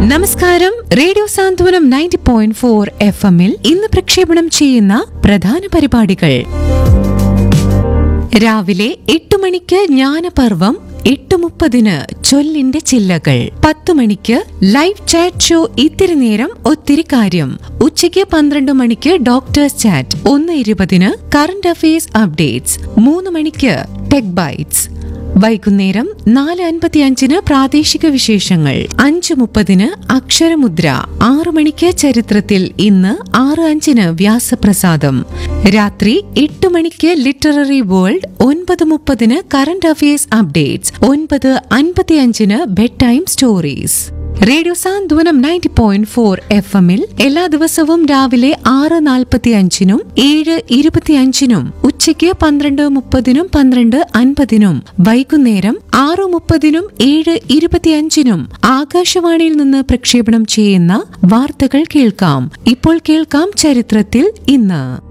നമസ്കാരം radio Santhwanam ninety point four F എമ്മിൽ ഇന്ന് പ്രക്ഷേപണം ചെയ്യുന്ന പ്രധാന പരിപാടികൾ രാവിലെ എട്ട് മണിക്ക് ജ്ഞാനപർവം എട്ട് മുപ്പതിന് ചൊല്ലിന്റെ ചില്ലകൾ പത്ത് മണിക്ക് ലൈവ് ചാറ്റ് ഷോ ഇത്തിരി നേരം ഒത്തിരി കാര്യം ഉച്ചയ്ക്ക് പന്ത്രണ്ട് മണിക്ക് ഡോക്ടേഴ്സ് ചാറ്റ് ഒന്ന് ഇരുപതിന് കറന്റ് അഫയേഴ്സ് അപ്ഡേറ്റ്സ് മൂന്ന് മണിക്ക് ടെക് ബൈറ്റ്സ് വൈകുന്നേരം നാല് അൻപത്തിയഞ്ചിന് പ്രാദേശിക വിശേഷങ്ങൾ അഞ്ച് മുപ്പതിന് അക്ഷരമുദ്ര ആറു മണിക്ക് ചരിത്രത്തിൽ ഇന്ന് ആറ് അഞ്ചിന് വ്യാസപ്രസാദം രാത്രി എട്ട് മണിക്ക് ലിറ്റററി വേൾഡ് ഒൻപത് മുപ്പതിന് കറന്റ് അഫയേഴ്സ് അപ്ഡേറ്റ്സ് ഒൻപത് അൻപത്തിയഞ്ചിന് bed time stories radio Santhwanam ninety point four F എമ്മിൽ എല്ലാ ദിവസവും രാവിലെ ആറ് നാൽപ്പത്തി അഞ്ചിനും ഏഴ് ഇരുപത്തിയഞ്ചിനും ഉച്ചയ്ക്ക് പന്ത്രണ്ട് മുപ്പതിനും പന്ത്രണ്ട് അൻപതിനും വൈകുന്നേരം ആറ് മുപ്പതിനും ഏഴ് ഇരുപത്തിയഞ്ചിനും ആകാശവാണിയിൽ നിന്ന് പ്രക്ഷേപണം ചെയ്യുന്ന വാർത്തകൾ കേൾക്കാം ഇപ്പോൾ കേൾക്കാം ചരിത്രത്തിൽ ഇന്ന്